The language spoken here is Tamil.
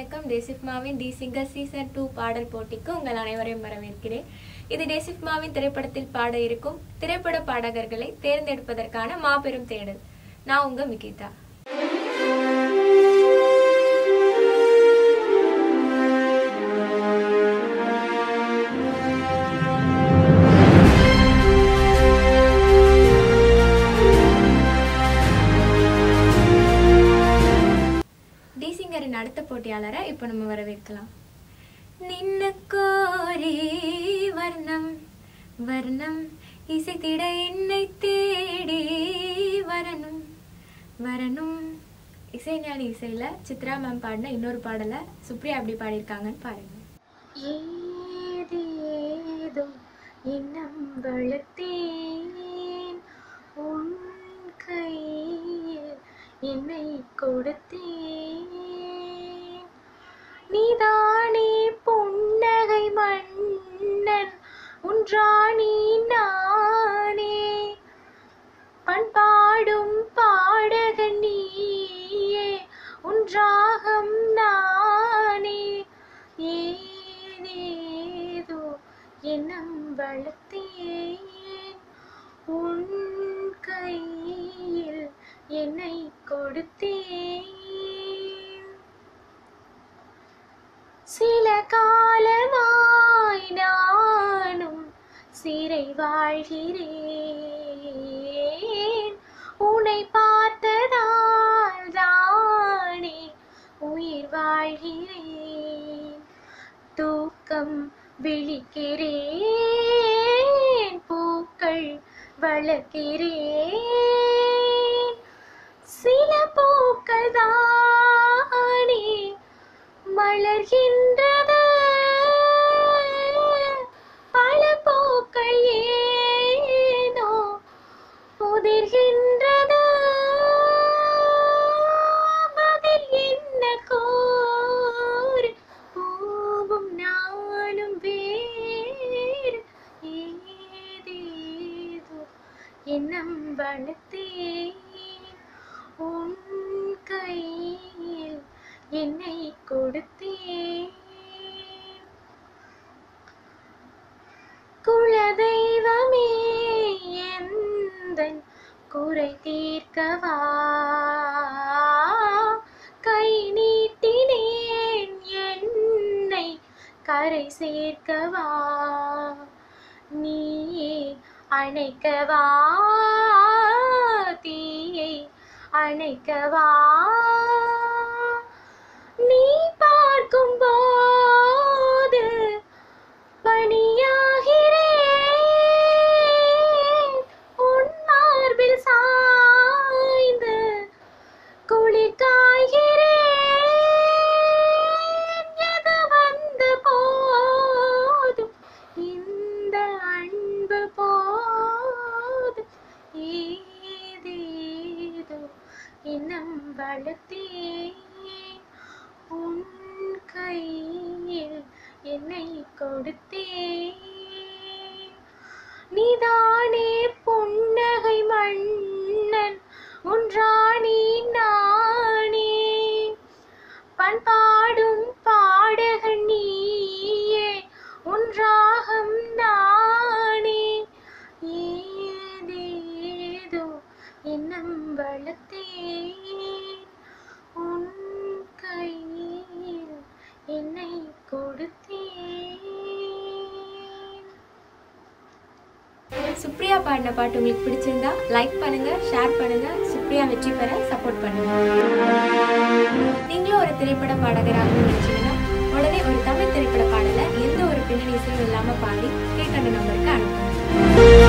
வணக்கம் டேசிஃப்மாவின் டி சிங்கர் சீசன் டூ பாடல் போட்டிக்கு உங்கள் அனைவரையும் வரவேற்கிறேன் இது டேசிஃப்மாவின் திரைப்படத்தில் பாட இருக்கும் திரைப்பட பாடகர்களை தேர்ந்தெடுப்பதற்கான மாபெரும் தேடல் நான் உங்க மிகிதா டி சிங்கரின் அடுத்த போட்டியாளரை இப்போ நம்ம வரவேற்கலாம் நின்னு கோரி வர்ணம் வர்ணம் இசைத்திட என்னை தேடி வரணும் வரணும் இசைஞானி இசையில சித்ரா மேம் பாடின இன்னொரு பாடலை சுப்ரியா எப்படி பாடியிருக்காங்கன்னு பாருங்க ஏதேதோ இன்னம் வளர்த்தேன் உன் கையில் என்னை கொடுத்தேன் நீதானே புன்னகை மன்னன் உன்றாணி நானே பண்பாடும் பாடகன் நீயே உன்றாகம் நானே ஏதேதோ எண்ணம் வளர்த்தேன் உன் கையில் என்னை கொடுத்தேன் சில காலமாய் நானும் சிறை வாழ்கிறேன் உன்னை பார்த்ததால் தானே உயிர் வாழ்கிறேன் தூக்கம் விழிக்கிறேன் பூக்கள் வளர்க்கிறேன் சில பூக்கள் தானே மலர்கின்றது பல பூக்கள் ஏனோ உதிர்கின்றது பதில் என்ன கோர் பூவும் நானும் வேறு ஏதேதோ எண்ணம் வளர்த்தேன் உன் கையில் என்னை கொடுத்தேன் குலதெய்வமே எந்தன் குறை தீர்க்கவா கை நீட்டினேன் என்னை கரை சேர்க்கவா நீயே அணைக்கவா தீயை அணைக்கவா நீ பார்க்கும் போது பணியாகிறேன் உன் மார்பில் சாய்ந்து குளிர் காய்கிறேன் எது வந்து போதும் இந்த அன்பு போதும் ஏதேதோ இன்னம் வளர்த்தேன் உன் கையில் என்னை கொடுத்தேன் நீதானே புன்னகை மன்னன் உன்றாணி நானே பண்பாடும் பாடகன் நீயே உன்றாகம் நானே ஏதேதோ எண்ணம் வளர்த்தேன் உன் கையில் என்னை கொடுத்தேன் சுப்ரியா பாடின பாட்டு உங்களுக்கு பிடிச்சிருந்தா லைக் பண்ணுங்க ஷேர் பண்ணுங்க சுப்ரியா வெற்றி பெற சப்போர்ட் பண்ணுங்க நீங்களும் ஒரு திரைப்பட பாடகராக நினைச்சீங்கன்னா உடனே ஒரு தமிழ் திரைப்பட பாடலை எந்த ஒரு பின்னணி இசையும் இல்லாம பாடி கீழ்கண்ட நம்பருக்கு அனுப்புங்க